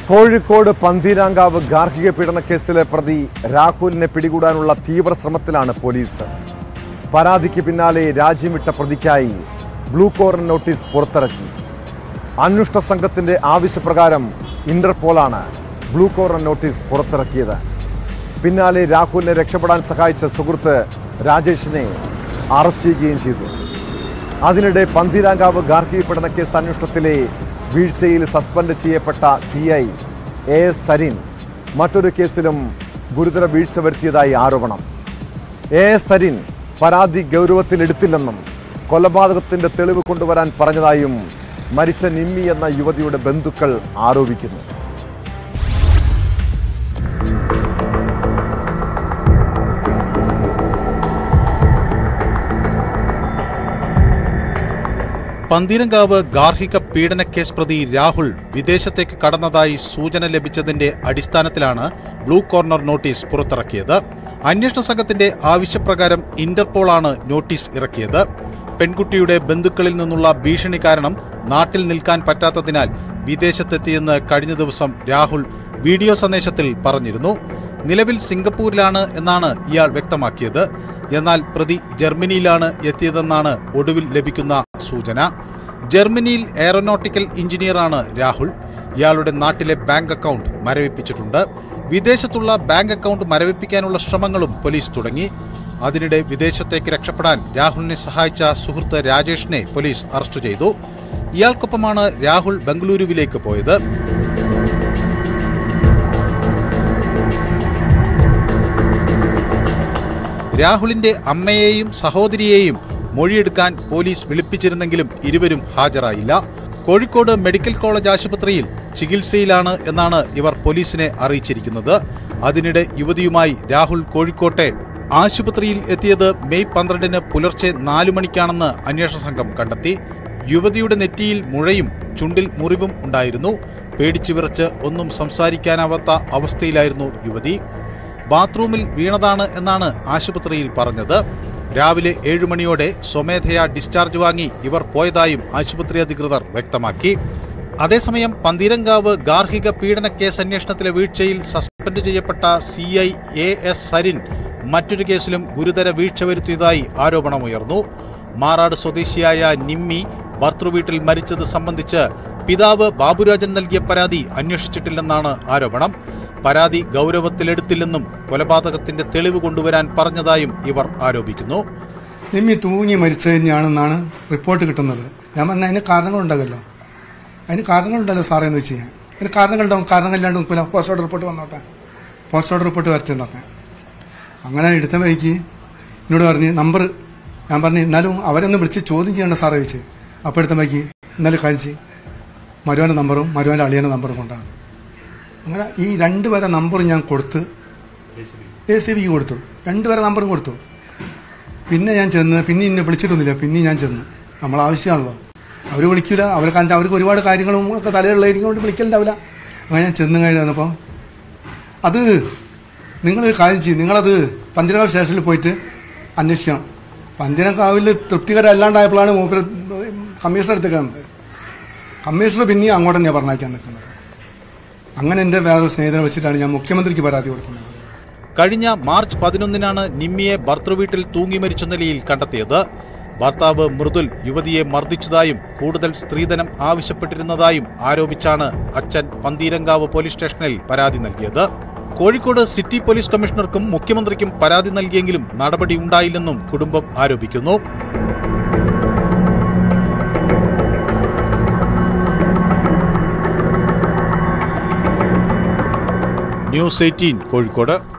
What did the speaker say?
കോഴിക്കോട് പന്തീരാങ്കാവ് ഗാർഹിക പീഡന കേസിലെ പ്രതി രാഹുലിനെ പിടികൂടാനുള്ള തീവ്ര ശ്രമത്തിലാണ് പോലീസ് പരാതിക്ക് പിന്നാലെ രാജ്യം വിട്ട പ്രതിക്കായി ബ്ലൂ കോർണർ നോട്ടീസ് പുറത്തിറക്കി അന്വേഷണ സംഘത്തിന്റെ ആവശ്യപ്രകാരം ഇന്റർപോളാണ് ബ്ലൂ കോർണർ നോട്ടീസ് പുറത്തിറക്കിയത് പിന്നാലെ രാഹുലിനെ രക്ഷപ്പെടാൻ സഹായിച്ച സുഹൃത്ത് രാജേഷിനെ അറസ്റ്റ് ചെയ്യുകയും ചെയ്തു അതിനിടെ പന്തീരാങ്കാവ് ഗാർഹിക പീഡന കേസ് അന്വേഷണത്തിലെ വീഴ്ചയിൽ സസ്പെൻഡ് ചെയ്യപ്പെട്ട C I A S Sarin മറ്റൊരു കേസിലും ഗുരുതര വീഴ്ച വരുത്തിയതായി ആരോപണം എ എസ് സരിൻ പരാതി ഗൗരവത്തിലെടുത്തില്ലെന്നും കൊലപാതകത്തിന്റെ തെളിവ് കൊണ്ടുവരാൻ പറഞ്ഞതായും മരിച്ച നിമ്മി എന്ന യുവതിയുടെ ബന്ധുക്കൾ ആരോപിക്കുന്നു പന്തീരങ്കാവ് ഗാർഹിക പീഡനക്കേസ് പ്രതി രാഹുൽ വിദേശത്തേക്ക് കടന്നതായി സൂചന ലഭിച്ചതിന്റെ അടിസ്ഥാനത്തിലാണ് ബ്ലൂ കോർണർ നോട്ടീസ് പുറത്തിറക്കിയത് അന്വേഷണ സംഘത്തിന്റെ ആവശ്യപ്രകാരം ഇന്റർപോളാണ് നോട്ടീസ് ഇറക്കിയത് പെൺകുട്ടിയുടെ ബന്ധുക്കളിൽ നിന്നുള്ള ഭീഷണി കാരണം നാട്ടിൽ നിൽക്കാൻ പറ്റാത്തതിനാൽ വിദേശത്തെത്തിയെന്ന് കഴിഞ്ഞ ദിവസം രാഹുൽ വീഡിയോ സന്ദേശത്തിൽ പറഞ്ഞിരുന്നു നിലവിൽ സിംഗപ്പൂരിലാണ് എന്നാണ് ഇയാൾ വ്യക്തമാക്കിയത് എന്നാൽ പ്രതി ജർമ്മനിയിലാണ് എത്തിയതെന്നാണ് ഒടുവിൽ ലഭിക്കുന്ന സൂചന ജർമ്മനിയിൽ എയറോനോട്ടിക്കൽ എഞ്ചിനീയറാണ് രാഹുൽ ഇയാളുടെ നാട്ടിലെ ബാങ്ക് അക്കൗണ്ട് മരവിപ്പിച്ചിട്ടുണ്ട് വിദേശത്തുള്ള ബാങ്ക് അക്കൗണ്ട് മരവിപ്പിക്കാനുള്ള ശ്രമങ്ങളും പോലീസ് തുടങ്ങി അതിനിടെ വിദേശത്തേക്ക് രക്ഷപ്പെടാൻ രാഹുലിനെ സഹായിച്ച സുഹൃത്ത് രാജേഷിനെ പോലീസ് അറസ്റ്റ് ചെയ്തു ഇയാൾക്കൊപ്പമാണ് രാഹുൽ ബംഗളൂരുവിലേക്ക് പോയത് രാഹുലിന്റെ അമ്മയെയും സഹോദരിയെയും മൊഴിയെടുക്കാൻ പോലീസ് വിളിപ്പിച്ചിരുന്നെങ്കിലും ഇരുവരും ഹാജരായില്ല കോഴിക്കോട് മെഡിക്കൽ കോളേജ് ആശുപത്രിയിൽ ചികിത്സയിലാണ് എന്നാണ് ഇവർ പോലീസിനെ അറിയിച്ചിരിക്കുന്നത് അതിനിടെ യുവതിയുമായി രാഹുൽ കോഴിക്കോട്ടെ ആശുപത്രിയിൽ എത്തിയത് മെയ് പന്ത്രണ്ടിന് പുലർച്ചെ നാലു മണിക്കാണെന്ന് അന്വേഷണ സംഘം കണ്ടെത്തി യുവതിയുടെ നെറ്റിയിൽ മുഴയും ചുണ്ടിൽ മുറിവും ഉണ്ടായിരുന്നു പേടിച്ചു വിറച്ച് ഒന്നും സംസാരിക്കാനാവാത്ത അവസ്ഥയിലായിരുന്നു യുവതി ബാത്റൂമിൽ വീണതാണ് എന്നാണ് ആശുപത്രിയിൽ പറഞ്ഞത് രാവിലെ ഏഴു മണിയോടെ സ്വമേധയാ ഡിസ്ചാർജ് വാങ്ങി ഇവർ പോയതായും ആശുപത്രി അധികൃതർ വ്യക്തമാക്കി അതേസമയം പന്തീരങ്കാവ് ഗാർഹിക പീഡന കേസ് അന്വേഷണത്തിലെ വീഴ്ചയിൽ സസ്പെൻഡ് ചെയ്യപ്പെട്ട C I A S Sarin മറ്റൊരു കേസിലും ഗുരുതര വീഴ്ച വരുത്തിയതായി ആരോപണമുയർന്നു മാറാട് സ്വദേശിയായ നിമ്മി ഭർത്തൃവീട്ടിൽ മരിച്ചത് സംബന്ധിച്ച് പിതാവ് ബാബുരാജൻ നൽകിയ പരാതി അന്വേഷിച്ചിട്ടില്ലെന്നാണ് ആരോപണം പരാതി ഗൗരവത്തിലെടുത്തില്ലെന്നും കൊലപാതകത്തിന്റെ തെളിവ് കൊണ്ടുവരാൻ പറഞ്ഞതായും ഇവർ ആരോപിക്കുന്നു നിമ്മി തൂങ്ങി മരിച്ചു തന്നെയാണെന്നാണ് റിപ്പോർട്ട് കിട്ടുന്നത് ഞാൻ പറഞ്ഞ അതിന് കാരണങ്ങളുണ്ടാകല്ലോ അതിന് കാരണങ്ങളുണ്ടല്ലോ സാറേ എന്ന് വെച്ച് കഴിഞ്ഞാൽ അതിന് കാരണങ്ങളുണ്ടാവും കാരണങ്ങളില്ലാണ്ട് പിന്നെ പോസ്റ്റ്മോർട്ടം റിപ്പോർട്ട് വന്നോട്ടെ പോസ്റ്റ്മോർട്ടം റിപ്പോർട്ട് വരട്ടെന്ന് പറഞ്ഞു അങ്ങനെ എടുത്ത വഴിക്ക് എന്നോട് പറഞ്ഞ് നമ്പർ ഞാൻ പറഞ്ഞു എന്നാലും അവരൊന്ന് വിളിച്ച് ചോദ്യം ചെയ്യേണ്ട സാറേ ചോദിച്ചു അപ്പോൾ എടുത്ത വഴിക്ക് ഇന്നലെ കഴിച്ച് മരുവാൻ്റെ നമ്പറും മരുവാൻ്റെ അളിയൻ്റെ നമ്പറും കൊണ്ടാണ് അങ്ങനെ ഈ രണ്ട് പേരെ നമ്പർ ഞാൻ കൊടുത്ത് എ സി ബിക്ക് കൊടുത്തു രണ്ട് പേരെ നമ്പറും കൊടുത്തു പിന്നെ ഞാൻ ചെന്ന് പിന്നെ എന്നെ വിളിച്ചിട്ടൊന്നുമില്ല പിന്നെ ഞാൻ ചെന്നു നമ്മൾ ആവശ്യമാണല്ലോ അവർ വിളിക്കില്ല അവർ കാരണം അവർക്ക് ഒരുപാട് കാര്യങ്ങളും ഒക്കെ തലയുള്ളതായിരിക്കും കൊണ്ട് വിളിക്കലുണ്ടാവില്ല അങ്ങനെ ഞാൻ ചെന്ന് കഴിഞ്ഞപ്പോൾ അത് നിങ്ങളൊരു കാര്യം ചെയ്യും നിങ്ങളത് പന്തിരക്കാവ് സ്റ്റേഷനിൽ പോയിട്ട് അന്വേഷിക്കണം പന്തിരക്കാവിൽ തൃപ്തികരമല്ലാണ്ടായപ്പോഴാണ് മൂപ്പര് കമ്മീഷണർ അടുത്തേക്ക് വന്നത് കമ്മീഷണർ പിന്നെയും അങ്ങോട്ട് തന്നെയാണ് പറഞ്ഞയക്കാൻ നിൽക്കുന്നത് അങ്ങനെ എൻ്റെ വേറെ സ്നേഹിതനെ വെച്ചിട്ടാണ് ഞാൻ മുഖ്യമന്ത്രിക്ക് പരാതി കൊടുക്കുന്നത് കഴിഞ്ഞ മാർച്ച് പതിനൊന്നിനാണ് നിമ്മിയെ ഭർത്തൃവീട്ടിൽ തൂങ്ങി മരിച്ച നിലയിൽ കണ്ടെത്തിയത് ഭർത്താവ് മൃദുൽ യുവതിയെ മർദ്ദിച്ചതായും കൂടുതൽ സ്ത്രീധനം ആവശ്യപ്പെട്ടിരുന്നതായും ആരോപിച്ചാണ് അച്ഛൻ പന്തീരങ്കാവ് പോലീസ് സ്റ്റേഷനിൽ പരാതി നൽകിയത് കോഴിക്കോട് സിറ്റി പോലീസ് കമ്മീഷണർക്കും മുഖ്യമന്ത്രിക്കും പരാതി നൽകിയെങ്കിലും നടപടി ഉണ്ടായില്ലെന്നും കുടുംബം ആരോപിക്കുന്നു ന്യൂസ് എയ്റ്റീൻ കോഴിക്കോട്